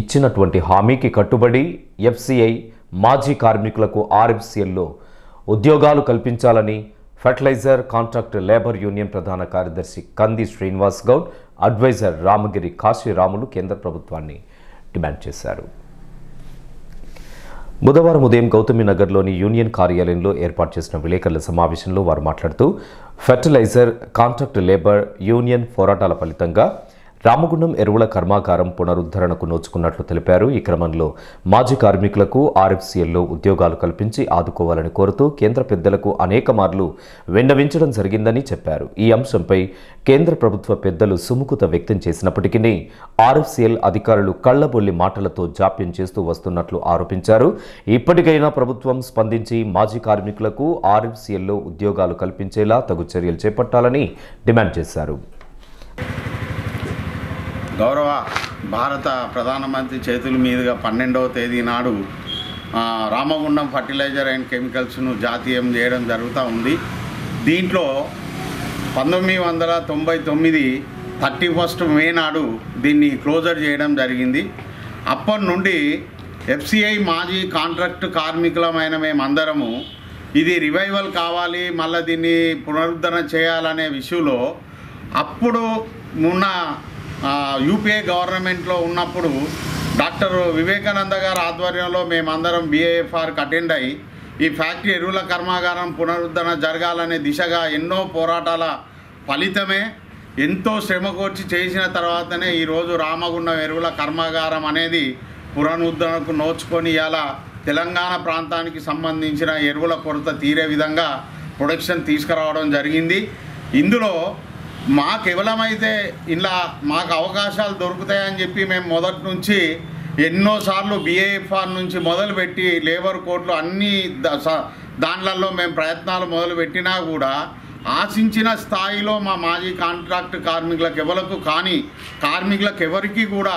ఇచ్చినటువంటి హామీకి కట్టుబడి ఎఫ్సిఐ మాజీ కార్మికులకు ఆర్ఎఫ్సిఎల్లో ఉద్యోగాలు కల్పించాలని ఫెర్టిలైజర్ కాంట్రాక్ట్ లేబర్ యూనియన్ ప్రధాన కార్యదర్శి కంది శ్రీనివాస్ గౌడ్ అడ్వైజర్ రామగిరి కాశీరాములు కేంద్ర ప్రభుత్వాన్ని డిమాండ్ చేశారు బుధవారం ఉదయం గౌతమి నగర్లోని యూనియన్ కార్యాలయంలో ఏర్పాటు చేసిన విలేకరుల సమావేశంలో వారు మాట్లాడుతూ ఫెర్టిలైజర్ కాంట్రాక్ట్ లేబర్ యూనియన్ పోరాటాల ఫలితంగా రామగుండం ఎరువుల కర్మాగారం పునరుద్ధరణకు నోచుకున్నట్లు తెలిపారు ఈ క్రమంలో మాజీ కార్మికులకు ఆర్ఎఫ్సిఎల్లో ఉద్యోగాలు కల్పించి ఆదుకోవాలని కోరుతూ కేంద్ర పెద్దలకు అనేక మార్లు విన్నవించడం జరిగిందని చెప్పారు ఈ అంశంపై కేంద్ర ప్రభుత్వ పెద్దలు సుముఖత వ్యక్తం చేసినప్పటికీ ఆర్ఎఫ్సిఎల్ అధికారులు కళ్లబొల్లి మాటలతో జాప్యం చేస్తూ వస్తున్నట్లు ఆరోపించారు ఇప్పటికైనా ప్రభుత్వం స్పందించి మాజీ కార్మికులకు ఆర్ఎఫ్సిఎల్లో ఉద్యోగాలు కల్పించేలా తగు చర్యలు చేపట్టాలని డిమాండ్ చేశారు గౌరవ భారత ప్రధానమంత్రి చేతుల మీదుగా పన్నెండవ తేదీ నాడు ఆ, రామగుండం ఫర్టిలైజర్ అండ్ కెమికల్స్ను జాతీయం చేయడం జరుగుతూ ఉంది దీంట్లో పంతొమ్మిది వందల తొంభై తొమ్మిది థర్టీ ఫస్ట్ మే నాడు దీన్ని క్లోజర్ చేయడం జరిగింది అప్పటి నుండి ఎఫ్సిఐ మాజీ కాంట్రాక్ట్ కార్మికులమైన మేమందరము ఇది రివైవల్ కావాలి మళ్ళీ దీన్ని పునరుద్ధరణ చేయాలనే విషయంలో అప్పుడు ఉన్న ఆ, యూపీఏ గవర్నమెంట్లో ఉన్నప్పుడు డాక్టర్ వివేకానంద గారి ఆధ్వర్యంలో మేమందరం బీఏఎఫ్ఆర్కి అటెండ్ అయ్యి ఈ ఫ్యాక్టరీ ఎరువుల కర్మాగారం పునరుద్ధరణ జరగాలనే దిశగా ఎన్నో పోరాటాల ఫలితమే ఎంతో శ్రమ కోర్చి చేసిన తర్వాతనే ఈరోజు రామగుండం ఎరువుల కర్మాగారం అనేది పునరుద్ధరణకు నోచుకొని ఇలా తెలంగాణ ప్రాంతానికి సంబంధించిన ఎరువుల కొరత తీరే విధంగా ప్రొడక్షన్ తీసుకురావడం జరిగింది ఇందులో మా కేవలమైతే ఇలా మాకు అవకాశాలు దొరుకుతాయని చెప్పి మేము మొదటి నుంచి ఎన్నోసార్లు బిఏఎఫ్ఆర్ నుంచి మొదలుపెట్టి లేబర్ కోర్టులు అన్ని ద- స- దాంట్లలో మేము ప్రయత్నాలు మొదలుపెట్టినా కూడా ఆశించిన స్థాయిలో మా మాజీ కాంట్రాక్ట్ కార్మికులకు ఎవరికి కానీ కార్మికులకు ఎవరికి కూడా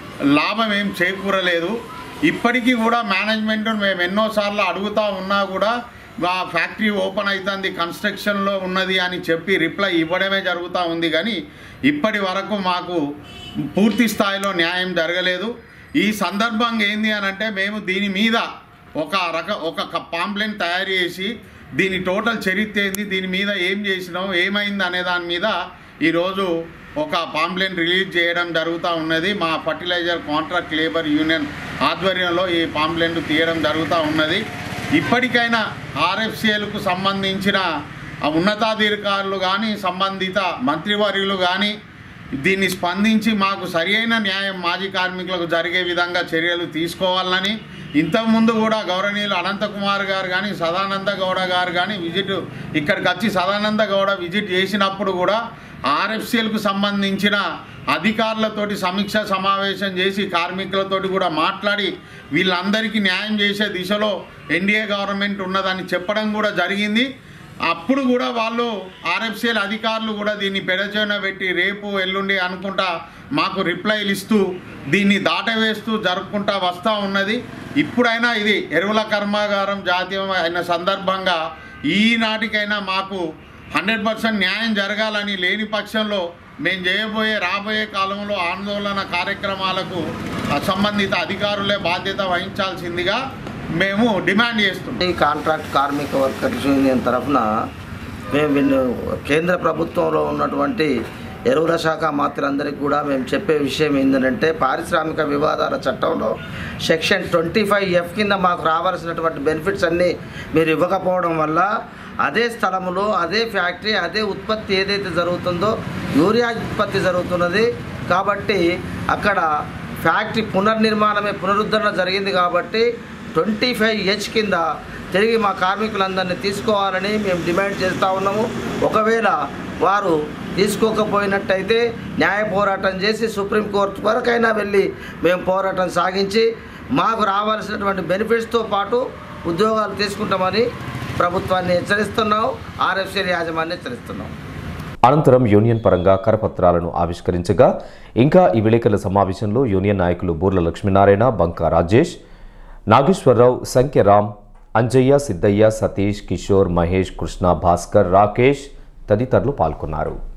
లాభం ఏం చేకూరలేదు ఇప్పటికీ కూడా మేనేజ్మెంట్ మేము ఎన్నోసార్లు అడుగుతా ఉన్నా కూడా ఆ ఫ్యాక్టరీ ఓపెన్ అవుతుంది కన్స్ట్రక్షన్లో ఉన్నది అని చెప్పి రిప్లై ఇవ్వడమే జరుగుతూ ఉంది కానీ ఇప్పటి వరకు మాకు పూర్తి స్థాయిలో న్యాయం జరగలేదు ఈ సందర్భంగా ఏంది అని అంటే మేము దీని మీద ఒక రక ఒక పాంప్లెంట్ తయారు చేసి దీని టోటల్ చరిత్ర ఏంది దీని మీద ఏం చేసినాం ఏమైంది అనే దాని మీద ఈరోజు ఒక పాంప్లెంట్ రిలీజ్ చేయడం జరుగుతూ ఉన్నది మా ఫర్టిలైజర్ కాంట్రాక్ట్ లేబర్ యూనియన్ ఆధ్వర్యంలో ఈ పాంప్లెంట్ తీయడం జరుగుతూ ఉన్నది ఇప్పటికైనా ఆర్ఎఫ్సిఎల్కు సంబంధించిన ఆ ఉన్నతాధికారులు కానీ సంబంధిత మంత్రివర్యులు కానీ దీన్ని స్పందించి మాకు సరి అయిన న్యాయం మాజీ కార్మికులకు జరిగే విధంగా చర్యలు తీసుకోవాలని ఇంతకుముందు కూడా గౌరవనీయులు అనంతకుమార్ గారు కానీ సదానంద గౌడ గారు కానీ విజిట్ ఇక్కడికి వచ్చి సదానంద గౌడ విజిట్ చేసినప్పుడు కూడా ఆర్ఎఫ్సిఎల్కు సంబంధించిన అధికారులతోటి సమీక్ష సమావేశం చేసి కార్మికులతోటి కూడా మాట్లాడి వీళ్ళందరికీ న్యాయం చేసే దిశలో ఎన్డీఏ గవర్నమెంట్ ఉన్నదని చెప్పడం కూడా జరిగింది అప్పుడు కూడా వాళ్ళు ఆర్ఎఫ్సిఎల్ అధికారులు కూడా దీన్ని పెడచోన పెట్టి రేపు ఎల్లుండి అనుకుంటా మాకు రిప్లైలు ఇస్తూ దీన్ని దాటవేస్తూ జరుపుకుంటా వస్తూ ఉన్నది ఇప్పుడైనా ఇది ఎరువుల కర్మాగారం జాతీయం అయిన సందర్భంగా ఈనాటికైనా మాకు హండ్రెడ్ పర్సెంట్ న్యాయం జరగాలని లేని పక్షంలో మేము చేయబోయే రాబోయే కాలంలో ఆందోళన కార్యక్రమాలకు ఆ సంబంధిత అధికారులే బాధ్యత వహించాల్సిందిగా మేము డిమాండ్ చేస్తున్నాం ఈ కాంట్రాక్ట్ కార్మిక వర్కర్స్ యూనియన్ తరఫున మేము విన్ను కేంద్ర ప్రభుత్వంలో ఉన్నటువంటి ఎరువుల శాఖ మాత్రులందరికీ కూడా మేము చెప్పే విషయం ఏంటంటే పారిశ్రామిక వివాదాల చట్టంలో సెక్షన్ ట్వంటీ ఫైవ్ ఎఫ్ కింద మాకు రావాల్సినటువంటి బెనిఫిట్స్ అన్నీ మీరు ఇవ్వకపోవడం వల్ల అదే స్థలంలో అదే ఫ్యాక్టరీ అదే ఉత్పత్తి ఏదైతే జరుగుతుందో యూరియా ఉత్పత్తి జరుగుతున్నది కాబట్టి అక్కడ ఫ్యాక్టరీ పునర్నిర్మాణమే పునరుద్ధరణ జరిగింది కాబట్టి ట్వంటీ ఫైవ్ హెచ్ కింద తిరిగి మా కార్మికులందరినీ తీసుకోవాలని మేము డిమాండ్ చేస్తూ ఉన్నాము ఒకవేళ వారు తీసుకోకపోయినట్టయితే న్యాయ పోరాటం చేసి సుప్రీంకోర్టు వరకైనా వెళ్ళి మేము పోరాటం సాగించి మాకు రావాల్సినటువంటి బెనిఫిట్స్తో పాటు ఉద్యోగాలు తీసుకుంటామని ప్రభుత్వాన్ని హెచ్చరిస్తున్నాం ఆర్ఎఫ్సీల యాజమాన్యం హెచ్చరిస్తున్నాం అనంతరం యూనియన్ పరంగా కరపత్రాలను ఆవిష్కరించగా ఇంకా ఈ విలేకరుల సమావేశంలో యూనియన్ నాయకులు బూర్ల లక్ష్మీనారాయణ బంకా రాజేష్ నాగేశ్వరరావు సంఖ్యరామ్ అంజయ్య సిద్ధయ్య సతీష్ కిషోర్ మహేష్ కృష్ణ భాస్కర్ రాకేష్ తదితరులు పాల్గొన్నారు